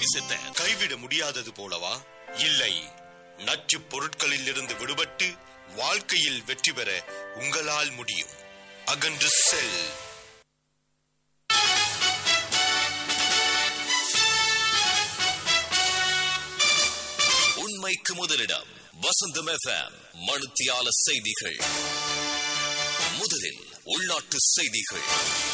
விஷத்தை கைவிட முடியாதது போலவா இல்லை நச்சுப் பொருட்களில் இருந்து விடுபட்டு வாழ்க்கையில் வெற்றி பெற உங்களால் முடியும் அகன்று செல் உண்மைக்கு முதலிடம் வசந்தம் எஃப்எம் மனுத்தியால செய்திகள் முதலில் உள்நாட்டு செய்திகள்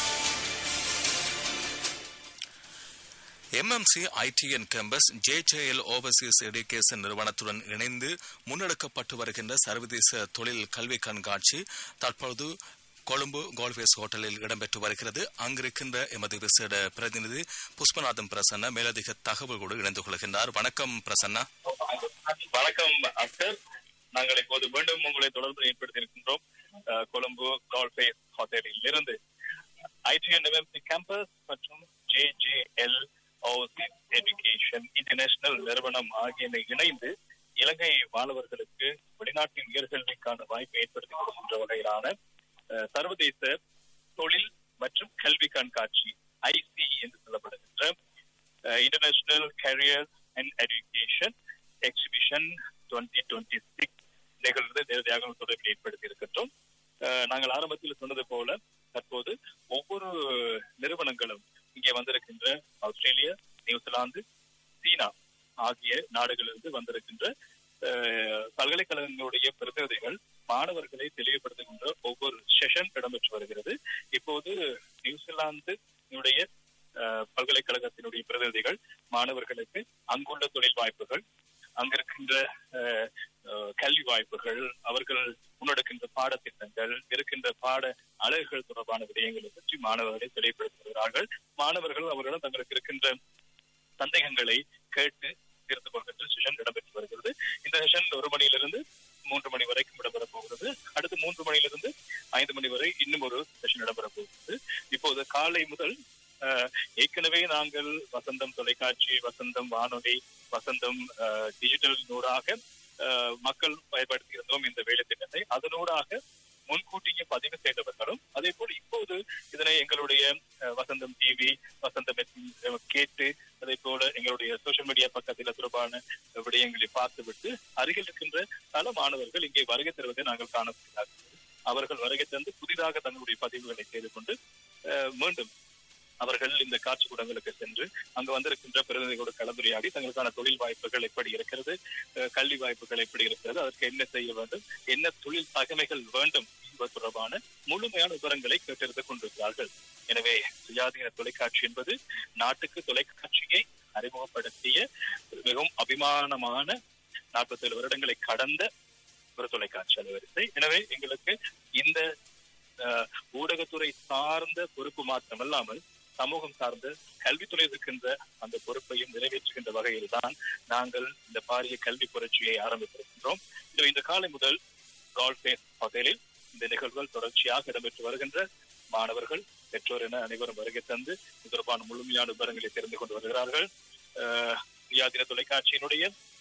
MMC ITN campus JJL overseas education நிறுவனத்துடன் இணைந்து முன்னெடுக்கப்பட்டு வருகின்ற சர்வதேச தொழில் கல்வி கண்காட்சி தற்பொழுது கொழும்பு கோல்ஃபேஸ் ஹோட்டலில் இடம்பெற்று வருகிறது அங்கிருக்கின்ற எமது விசேட பிரதிநிதி புஷ்பநாதன் பிரசன்னா மேலதிக தகவல்களோடு இணைந்து கொள்கின்றார் வணக்கம் பிரசன்னா வணக்கம் அக்டர் நாங்கள் இப்போது மீண்டும் உங்களை தொடர்பு ஏற்படுத்தியிருக்கின்றோம் அஹ், கொழும்பு கால்பேஸ் ஹோட்டலில் இருந்து ஐடிஎன் எம்எம்சி கேம்பஸ் மற்றும் ஜேஜேஎல் எஜுகேஷன் இன்டர்நேஷனல் நிறுவனம் ஆகியன இணைந்து இலங்கை மாணவர்களுக்கு வெளிநாட்டின் உயர்கல்விக்கான வாய்ப்பை ஏற்படுத்தி கொடுக்கின்ற வகையிலான அஹ், சர்வதேச தொழில் மற்றும் கல்வி கண்காட்சி ஐசி என்று சொல்லப்படுகின்ற international career and education exhibition twenty twenty six நிகழ்வு நேரடியாக தொடர்பில் ஏற்படுத்தி இருக்கின்றோம் அஹ், நாங்கள் ஆரம்பத்தில் சொன்னது போல தற்போது ஒவ்வொரு நிறுவனங்களும் இங்கே வந்திருக்கின்ற ஆஸ்திரேலியா நியூசிலாந்து சீனா ஆகிய நாடுகளிலிருந்து வந்திருக்கின்ற அஹ், பல்கலைக்கழகங்களுடைய பிரதிநிதிகள் மாணவர்களை தெளிவுபடுத்துகின்ற ஒவ்வொரு செஷன் இடம்பெற்று வருகிறது இப்போது நியூசிலாந்து அஹ், பல்கலைக்கழகத்தினுடைய பிரதிநிதிகள் மாணவர்களுக்கு அங்குள்ள தொழில் வாய்ப்புகள் அங்கிருக்கின்ற அஹ், அஹ், கல்வி வாய்ப்புகள் அவர்கள் முன்னெடுக்கின்ற பாடத்திட்டங்கள் இருக்கின்ற பாட அழகுகள் தொடர்பான விடயங்களை பற்றி மாணவர்களை தெளிவுபடுத்தி வருகிறார்கள் மாணவர்கள் அவர்களிடம் தங்களுக்கு இருக்கின்ற சந்தேகங்களை கேட்டு தீர்த்து கொள்கின்ற செஷன் இடம்பெற்று வருகிறது இந்த செஷன் ஒரு மணியிலிருந்து மூன்று மணி வரைக்கும் இடம்பெற போகிறது அடுத்து மூன்று மணியிலிருந்து ஐந்து மணி வரை இன்னும் ஒரு செஷன் இடம்பெற போகிறது இப்போது காலை முதல் அஹ், ஏற்கனவே நாங்கள் வசந்தம் தொலைக்காட்சி வசந்தம் வானொலி வசந்தம் அஹ், டிஜிட்டல் நூறாக அஹ், மக்கள் பயன்படுத்தி இருந்தோம் இந்த வேலை திட்டத்தை அதனூடாக முன்கூட்டியே பதிவு செய்தவர்களும் அதே போல் இப்போது இதனை எங்களுடைய அஹ், வசந்தம் டிவி வசந்தம் FM கேட்டு அதே போல எங்களுடைய சோசியல் மீடியா பக்கத்தில் தொடர்பான விடயங்களை பார்த்துவிட்டு அருகில் இருக்கின்ற பல மாணவர்கள் இங்கே வருகை தருவதை நாங்கள் காணப்படுகிறார்கள் அவர்கள் வருகை தந்து புதிதாக தங்களுடைய பதிவுகளை செய்து கொண்டு அஹ், மீண்டும் அவர்கள் இந்த காட்சி கூடங்களுக்கு சென்று அங்கு வந்திருக்கின்ற பிரதிநிதிகளோடு கலந்துரையாடி தங்களுக்கான தொழில் வாய்ப்புகள் எப்படி இருக்கிறது அஹ், கல்வி வாய்ப்புகள் எப்படி இருக்கிறது அதற்கு என்ன செய்ய வேண்டும் என்ன தொழில் தகமைகள் வேண்டும் என்பது தொடர்பான முழுமையான விவரங்களை கேட்டறிந்து கொண்டிருக்கிறார்கள் எனவே சுயாதீன தொலைக்காட்சி என்பது நாட்டுக்கு தொலைக்காட்சியை அறிமுகப்படுத்திய மிகவும் அபிமானமான நாற்பத்தேழு வருடங்களை கடந்த ஒரு தொலைக்காட்சி அலைவரிசை எனவே எங்களுக்கு இந்த அஹ், ஊடகத்துறை சார்ந்த பொறுப்பு மாத்திரமல்லாமல் சமூகம் சார்ந்த கல்வித்துறை இருக்கின்ற அந்த பொறுப்பையும் நிறைவேற்றுகின்ற வகையில் தான் நாங்கள் இந்த பாரிய கல்வி புரட்சியை ஆரம்பித்திருக்கின்றோம் எனவே இந்த காலை முதல் கால்பேஸ் ஹோட்டலில் இந்த நிகழ்வுகள் தொடர்ச்சியாக இடம்பெற்று வருகின்ற மாணவர்கள் பெற்றோர் என அனைவரும் வருகை தந்து இது தொடர்பான முழுமையான விவரங்களை தெரிந்து கொண்டு வருகிறார்கள் அஹ், சுயாதீன தொலைக்காட்சியினுடைய